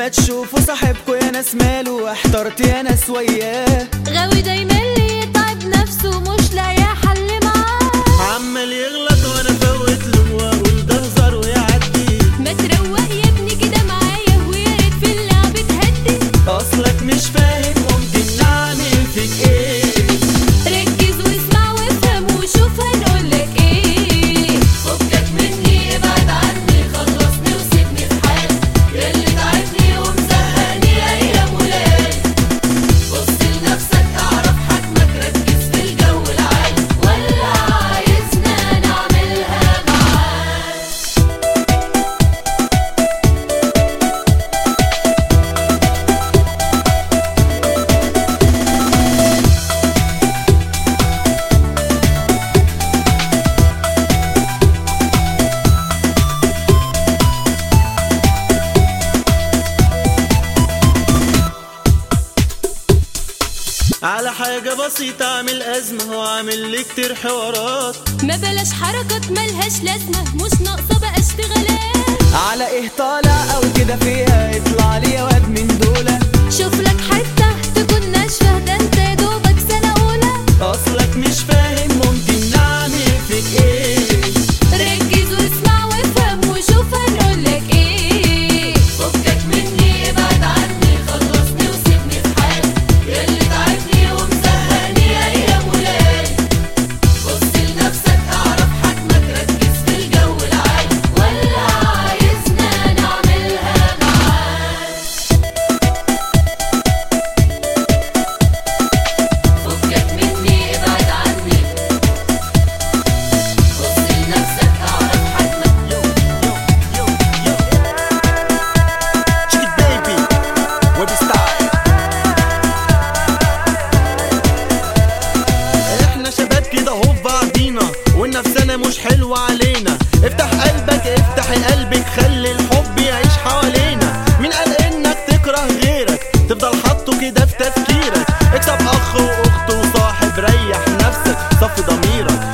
لما تشوفوا صاحبكوا يا ناس ماله احترت يا ناس وياه غاوي دايما اللي يتعب نفسه مش لاقي حل معاه عمال يغلط وانا فوت له واقول ده هزار ويعدي ما تروق يا ابني كده معايا ويا ريت في اللعب تهدي اصلك مش فاهم ممكن نعمل فيك ايه ركز واسمع وافهم وشوف هنقولك ايه فكك مني ابعد عني خلصني وسيبني في حالي ياللي تعبني ومزهقني ايام وليالي بص لنفسك اعرف حجمك ركز في الجو العالي ولا عايزنا نعملها معاك على حاجة بسيطة اعمل أزمة وعامل لي كتير حوارات ما بلاش حركات ملهاش لازمة مش ناقصة بقى اشتغالات على ايه طالع او كده فيها اطلع لي يا واد من دولة شوف لك حتة تكون ناشفة ده انت يا دوبك سنة أولى اصلك مش فاهم ممكن نعمل فيك ايه ركز واسمع وافهم وشوف هنقولك ايه فكك مني ابعد عني خلصني وسيبني في حالي ياللي تعبني ومزهقني ايام وليالي بص لنفسك اعرف حجمك ركز في الجو العالي ولا عايزنا نعملها معاك فكك مني ابعد عني بص لنفسك اعرف حجمك شيك بيبي ويب ستايل احنا شباب كده اهو في بعضينا والنفسنا مش حلوة علينا افتح قلبك افتحي قلبك خلي الحب يعيش حوالينا مين قال انك تكره غيرك تفضل حاطه كده في تفكيرك اكسب اخ واخت وصاحب ريح نفسك صفي ضميرك